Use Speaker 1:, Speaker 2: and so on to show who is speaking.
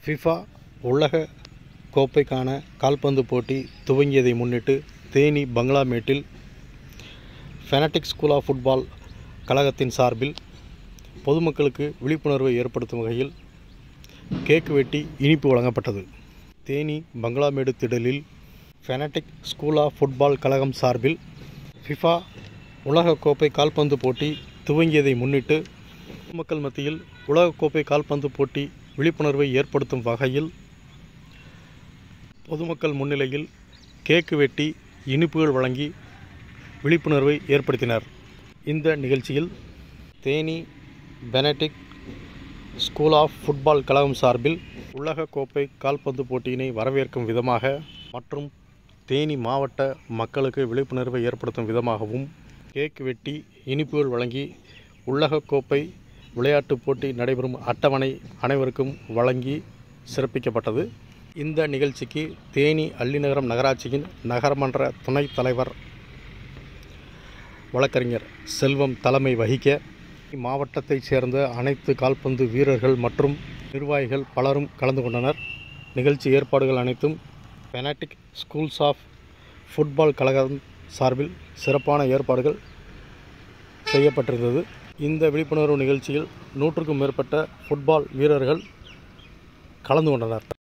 Speaker 1: FIFA உலக கோப்பைக்கான கால்பந்து போட்டி துவங்கியதை முன்னிட்டு தேனி பங்களாமேட்டில் ஃபெனடிக் ஸ்கூல் ஆஃப் ஃபுட்பால் கழகத்தின் சார்பில் பொதுமக்களுக்கு விழிப்புணர்வை ஏற்படுத்தும் வகையில் கேக் வெட்டி இனிப்பு வழங்கப்பட்டது தேனி பங்களாமேடு திடலில் ஃபெனடிக் ஸ்கூல் ஆஃப் ஃபுட்பால் கழகம் சார்பில் ஃபிஃபா உலகக்கோப்பை கால்பந்து போட்டி துவங்கியதை முன்னிட்டு பொதுமக்கள் மத்தியில் உலகக்கோப்பை கால்பந்து போட்டி விழிப்புணர்வை ஏற்படுத்தும் வகையில் பொதுமக்கள் முன்னிலையில் கேக்கு வெட்டி இனிப்புகள் வழங்கி விழிப்புணர்வை ஏற்படுத்தினர் இந்த நிகழ்ச்சியில் Theni Benedict school of football கழகம் சார்பில் உலக கோப்பை கால்பந்து போட்டியினை வரவேற்கும் விதமாக மற்றும் தேனி மாவட்ட மக்களுக்கு விழிப்புணர்வை ஏற்படுத்தும் விதமாகவும் கேக் வெட்டி இனிப்புகள் வழங்கி உலக கோப்பை விளையாட்டுப் போட்டி நடைபெறும் அட்டவணை அனைவருக்கும் வழங்கி சிறப்பிக்கப்பட்டது இந்த நிகழ்ச்சிக்கு தேனி அள்ளிநகரம் நகராட்சியின் நகரமன்ற துணைத் தலைவர் வழக்கறிஞர் செல்வம் தலைமை வகிக்க மாவட்டத்தைச் சேர்ந்த அனைத்து கால்பந்து வீரர்கள் மற்றும் நிர்வாகிகள் பலரும் கலந்து கொண்டனர் நிகழ்ச்சி ஏற்பாடுகள் அனைத்தும் பெனாட்டிக் ஸ்கூல்ஸ் ஆஃப் ஃபுட்பால் கழகம் சார்பில் சிறப்பான ஏற்பாடுகள் செய்யப்பட்டிருந்தது இந்த விழிப்புணர்வு நிகழ்ச்சியில் நூற்றுக்கும் மேற்பட்ட ஃபுட்பால் வீரர்கள் கலந்து கொண்டனர்